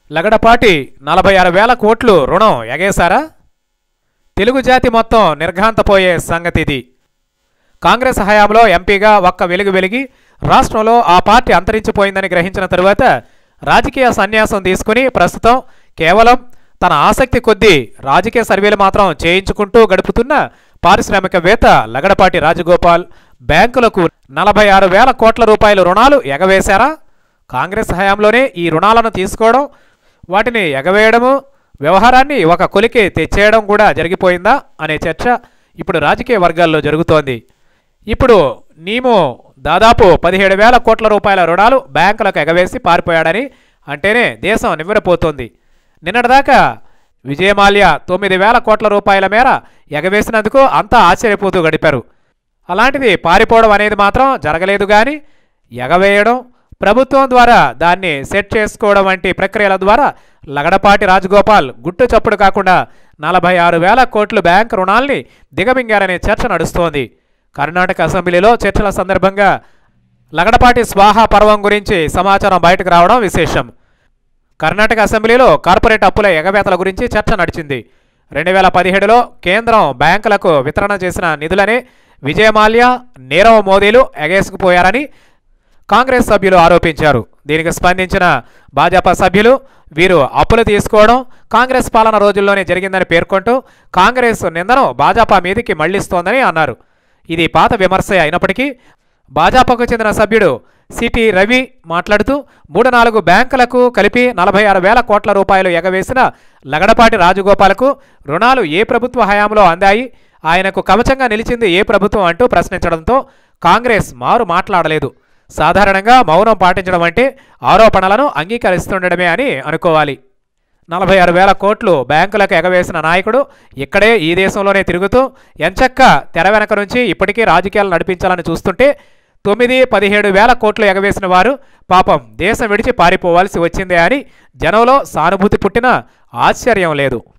లగడపాటి నలభై ఆరు వేల కోట్లు రుణం ఎగేశారా తెలుగు జాతి మొత్తం నిర్ఘాంతపోయే సంగతి ఇది కాంగ్రెస్ హయాంలో ఎంపీగా ఒక్క వెలుగు వెలిగి రాష్ట్రంలో ఆ పార్టీ అంతరించిపోయిందని గ్రహించిన తరువాత రాజకీయ సన్యాసం తీసుకుని ప్రస్తుతం కేవలం తన ఆసక్తి కొద్దీ రాజకీయ సర్వేలు మాత్రం చేయించుకుంటూ గడుపుతున్న పారిశ్రామికవేత్త లగడపాటి రాజగోపాల్ బ్యాంకులకు నలభై ఆరు వేల కోట్ల రూపాయల రుణాలు ఎగవేశారా కాంగ్రెస్ హయాంలోనే ఈ రుణాలను తీసుకోవడం వాటిని ఎగవేయడము వ్యవహారాన్ని ఒక కొలికి తెచ్చేయడం కూడా జరిగిపోయిందా అనే చర్చ ఇప్పుడు రాజకీయ వర్గాల్లో జరుగుతోంది ఇప్పుడు నీము దాదాపు పదిహేడు వేల కోట్ల రూపాయల రుణాలు బ్యాంకులకు ఎగవేసి పారిపోయాడని అంటేనే దేశం నివ్వెరపోతోంది నిన్నటిదాకా విజయమాల్య తొమ్మిది వేల కోట్ల రూపాయల మేర ఎగవేసినందుకు అంతా ఆశ్చర్యపోతూ గడిపారు అలాంటిది పారిపోవడం అనేది మాత్రం జరగలేదు కానీ ఎగవేయడం ప్రభుత్వం ద్వారా దాన్ని సెట్ చేసుకోవడం వంటి ప్రక్రియల ద్వారా లగడపాటి రాజగోపాల్ గుట్టు చప్పుడు కాకుండా నలభై ఆరు వేల కోట్లు బ్యాంక్ రుణాల్ని దిగమింగారనే చర్చ నడుస్తోంది కర్ణాటక అసెంబ్లీలో చర్చల సందర్భంగా లగడపాటి స్వాహా పర్వం గురించి సమాచారం బయటకు రావడం విశేషం కర్ణాటక అసెంబ్లీలో కార్పొరేట్ అప్పుల ఎగవేతల గురించి చర్చ నడిచింది రెండు వేల పదిహేడులో కేంద్రం బ్యాంకులకు వితరణ చేసిన నిధులనే విజయమాల్య నీరవ్ మోదీలు ఎగేసుకుపోయారని కాంగ్రెస్ సభ్యులు ఆరోపించారు దీనికి స్పందించిన భాజపా సభ్యులు వీరు అప్పులు తీసుకోవడం కాంగ్రెస్ పాలన రోజుల్లోనే జరిగిందని పేర్కొంటూ కాంగ్రెస్ నిందను భాజపా మీదికి మళ్లిస్తోందని అన్నారు ఇది పాత విమర్శ అయినప్పటికీ భాజపాకు చెందిన సభ్యుడు సిటి రవి మాట్లాడుతూ మూడు నాలుగు బ్యాంకులకు కలిపి నలభై ఆరు వేల కోట్ల రూపాయలు ఎగవేసిన లగడపాటి రాజగోపాలకు రుణాలు ఏ ప్రభుత్వ హయాంలో అందాయి ఆయనకు కవచంగా నిలిచింది ఏ ప్రభుత్వం అంటూ ప్రశ్నించడంతో కాంగ్రెస్ మారు మాట్లాడలేదు సాధారణంగా మౌనం పాటించడం అంటే ఆరోపణలను అంగీకరిస్తుండడమే అని అనుకోవాలి నలభై ఆరు వేల కోట్లు బ్యాంకులకు ఎగవేసిన నాయకుడు ఇక్కడే ఈ దేశంలోనే తిరుగుతూ ఎంచక్క తెర వెనక నుంచి ఇప్పటికీ రాజకీయాలు నడిపించాలని చూస్తుంటే తొమ్మిది పదిహేడు వేల కోట్లు ఎగవేసిన వారు పాపం దేశం విడిచి పారిపోవాల్సి వచ్చిందే అని జనంలో సానుభూతి పుట్టిన ఆశ్చర్యం లేదు